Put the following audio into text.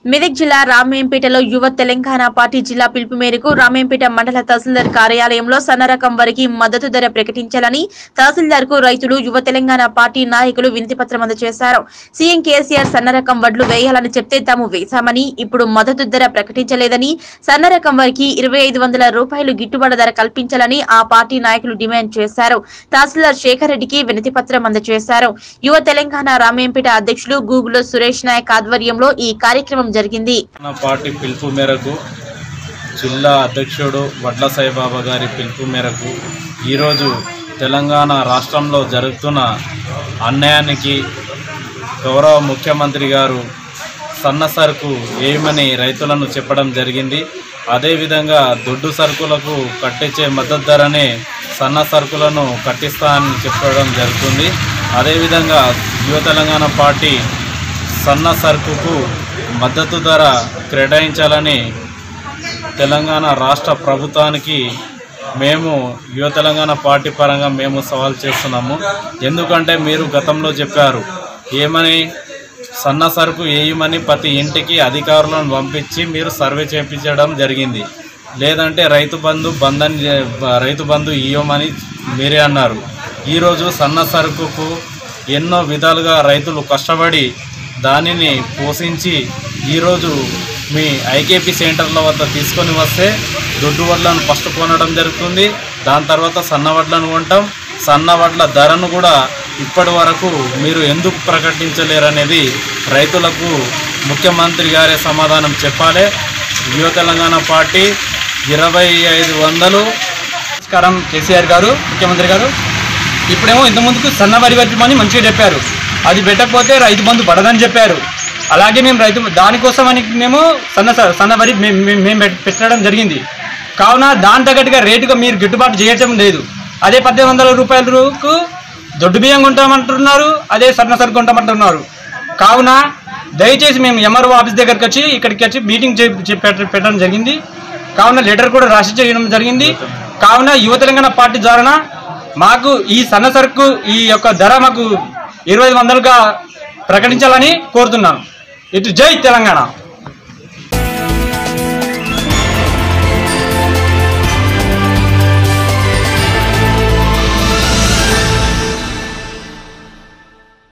మెదక్ జిల్లా రామేంపేటలో యువ తెలంగాణ పార్టీ జిల్లా పిలుపు మేరకు రామేంపేట మండల తహసీల్దార్ కార్యాలయంలో సన్నరకం వరికి మద్దతు ధర ప్రకటించాలని తహసీల్దార్ కు రైతులు యువ తెలంగాణ పార్టీ నాయకులు వినతిపత్రం అందజేశారు సీఎం కేసీఆర్ సన్నరకం వడ్లు వేయాలని చెప్తే తాము వేశామని ఇప్పుడు మద్దతు ధర ప్రకటించలేదని సన్నరకం వరికి ఇరవై ఐదు వందల రూపాయలు గిట్టుబాటు ధర కల్పించాలని ఆ పార్టీ నాయకులు డిమాండ్ చేశారు తహసీల్దార్ శేఖర్ రెడ్డికి వినతిపత్రం అందజేశారు యువ తెలంగాణ రామేంపేట అధ్యక్షులు గూగుల్ సురేష్ నాయక్ ఆధ్వర్యంలో ఈ కార్యక్రమం జరిగింది నా పార్టీ పిలుపు మేరకు జిల్లా అధ్యక్షుడు వడ్ల సాయిబాబా గారి పిలుపు మేరకు ఈరోజు తెలంగాణ రాష్ట్రంలో జరుగుతున్న అన్యాయానికి గౌరవ ముఖ్యమంత్రి గారు సన్న సరుకు వేయమని రైతులను చెప్పడం జరిగింది అదేవిధంగా దొడ్డు సరుకులకు కట్టించే మద్దతు ధరనే సన్న సరుకులను కట్టిస్తా అని చెప్పడం జరుగుతుంది అదేవిధంగా యువ తెలంగాణ పార్టీ సన్న సరుకుకు మద్దతు ధర కేటాయించాలని తెలంగాణ రాష్ట్ర ప్రభుత్వానికి మేము యువ తెలంగాణ పార్టీ పరంగా మేము సవాల్ చేస్తున్నాము ఎందుకంటే మీరు గతంలో చెప్పారు ఏమని సన్న సరుకు వేయమని ప్రతి ఇంటికి అధికారులను పంపించి మీరు సర్వే చేయించడం జరిగింది లేదంటే రైతు బంధు బంధన్ రైతు బంధు ఇవ్వమని మీరే అన్నారు ఈరోజు సన్న సరుకుకు ఎన్నో విధాలుగా రైతులు కష్టపడి దానిని పోషించి ఈరోజు మీ ఐకేపీ సెంటర్ల వద్ద తీసుకొని వస్తే దొడ్డు వడ్లను ఫస్ట్ కొనడం జరుగుతుంది దాని తర్వాత సన్న వడ్లను కొంటాం సన్న వడ్ల ధరను కూడా ఇప్పటి వరకు మీరు ఎందుకు ప్రకటించలేరనేది రైతులకు ముఖ్యమంత్రి గారే సమాధానం చెప్పాలి యువ తెలంగాణ పార్టీ ఇరవై ఐదు వందలు నమస్కారం కేసీఆర్ గారు ముఖ్యమంత్రి గారు ఇప్పుడేమో ఇంత ముందుకు సన్న వరి అని మంచిగా చెప్పారు అది పెట్టకపోతే రైతు బంధు పడదని చెప్పారు అలాగే మేము రైతు దానికోసం అని మేము సన్న స- సన్న వరి మేము మేము- మేము పెట్- పెట్టడం జరిగింది కావున దాని తగ్గట్టుగా రేటుగా మీరు గిట్టుబాటు చేయటం లేదు అదే పద్దెనిమిది వందల రూపాయలకు దొడ్డు బియ్యం కొంటామంటున్నారు అదే సన్న సరుకు కొంటామంటున్నారు కావున దయచేసి మేము ఎంఆర్ఓ ఆఫీస్ దగ్గరికి వచ్చి ఇక్కడికి వచ్చి మీటింగ్ చే- చే- పెట్ట- పెట్టడం జరిగింది కావున లెటర్ కూడా రాసి చేయడం జరిగింది కావున యువ తెలంగాణ పార్టీ ద్వారా మాకు ఈ సన్న సరుకు ఈ యొక్క ధర మాకు ఇరవై వందలుగా ప్రకటించాలని కోరుతున్నాను ఇటు జై తెలంగాణ